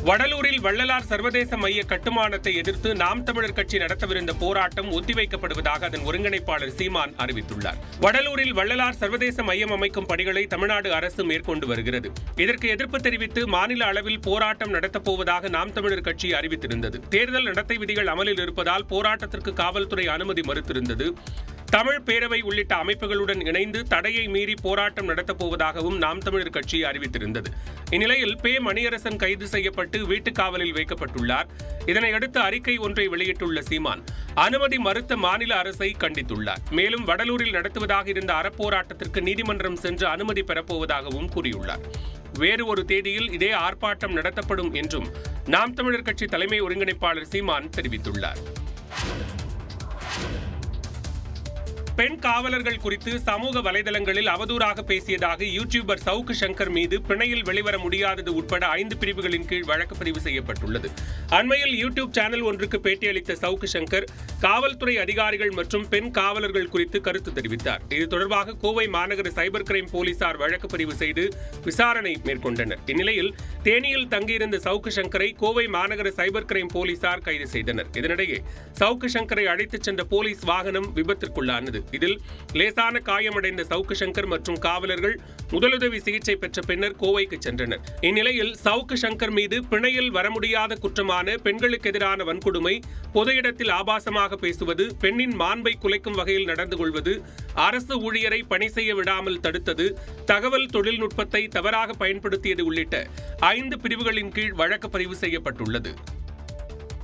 வடலூரில் வள்ளலார் சர்வதேச மைய கட்டுமானத்தை எதிர்த்து நாம் தமிழர் கட்சி நடத்தவிருந்த போராட்டம் ஒத்திவைக்கப்படுவதாக அதன் ஒருங்கிணைப்பாளர் சீமான் அறிவித்துள்ளார் வடலூரில் வள்ளலார் சர்வதேச மையம் அமைக்கும் பணிகளை தமிழ்நாடு அரசு மேற்கொண்டு வருகிறது இதற்கு எதிர்ப்பு தெரிவித்து மாநில அளவில் போராட்டம் நடத்தப்போவதாக நாம் தமிழர் கட்சி அறிவித்திருந்தது தேர்தல் நடத்தை விதிகள் அமலில் இருப்பதால் போராட்டத்திற்கு காவல்துறை அனுமதி மறுத்திருந்தது தமிழ் பேரவை உள்ளிட்ட அமைப்புகளுடன் இணைந்து தடையை மீறி போராட்டம் நடத்தப் போவதாகவும் நாம் தமிழர் கட்சி அறிவித்திருந்தது இந்நிலையில் பே மணியரசன் கைது செய்யப்பட்டு வீட்டுக் காவலில் வைக்கப்பட்டுள்ளார் இதனையடுத்து அறிக்கை ஒன்றை வெளியிட்டுள்ள சீமான் அனுமதி மறுத்த மாநில அரசை கண்டித்துள்ளார் மேலும் வடலூரில் நடத்துவதாக இருந்த அறப்போராட்டத்திற்கு நீதிமன்றம் சென்று அனுமதி பெறப்போவதாகவும் கூறியுள்ளார் வேறு ஒரு தேதியில் இதே ஆர்ப்பாட்டம் நடத்தப்படும் என்றும் நாம் தமிழர் கட்சி தலைமை ஒருங்கிணைப்பாளர் சீமான் தெரிவித்துள்ளார் பெண் காவலர்கள் குறித்து சமூக வலைதளங்களில் அவதூறாக பேசியதாக யூடியூபர் சவுக்கு சங்கர் மீது பிணையில் வெளிவர முடியாதது உட்பட ஐந்து பிரிவுகளின் கீழ் வழக்கு பதிவு செய்யப்பட்டுள்ளது அண்மையில் யூடியூப் சேனல் ஒன்றுக்கு பேட்டியளித்த சவுக்கு சங்கர் காவல்துறை அதிகாரிகள் மற்றும் பெண் காவலர்கள் குறித்து கருத்து தெரிவித்தார் இது தொடர்பாக கோவை மாநகர சைபர் கிரைம் போலீசார் வழக்கு பதிவு செய்து விசாரணை மேற்கொண்டனர் இந்நிலையில் தேனியில் தங்கியிருந்த சவுக்கு சங்கரை கோவை மாநகர சைபர் கிரைம் போலீசார் கைது செய்தனர் இதனிடையே சவுக்கு சங்கரை அழைத்துச் சென்ற போலீஸ் வாகனம் விபத்திற்குள்ளானது இதில் லேசான காயமடைந்த சவுக்கு சங்கர் மற்றும் காவலர்கள் முதலுதவி சிகிச்சை பெற்ற பின்னர் கோவைக்கு சென்றனர் இந்நிலையில் சவுக்கு சங்கர் மீது பிணையில் வர முடியாத குற்றமான பெண்களுக்கு எதிரான வன்கொடுமை பொது இடத்தில் ஆபாசமாக பேசுவது பெண்ணின் மாண்பை குலைக்கும் வகையில் நடந்து கொள்வது அரசு ஊழியரை பணி செய்ய விடாமல் தடுத்தது தகவல் தொழில்நுட்பத்தை தவறாக பயன்படுத்தியது உள்ளிட்ட ஐந்து பிரிவுகளின் கீழ் வழக்கு பதிவு செய்யப்பட்டுள்ளது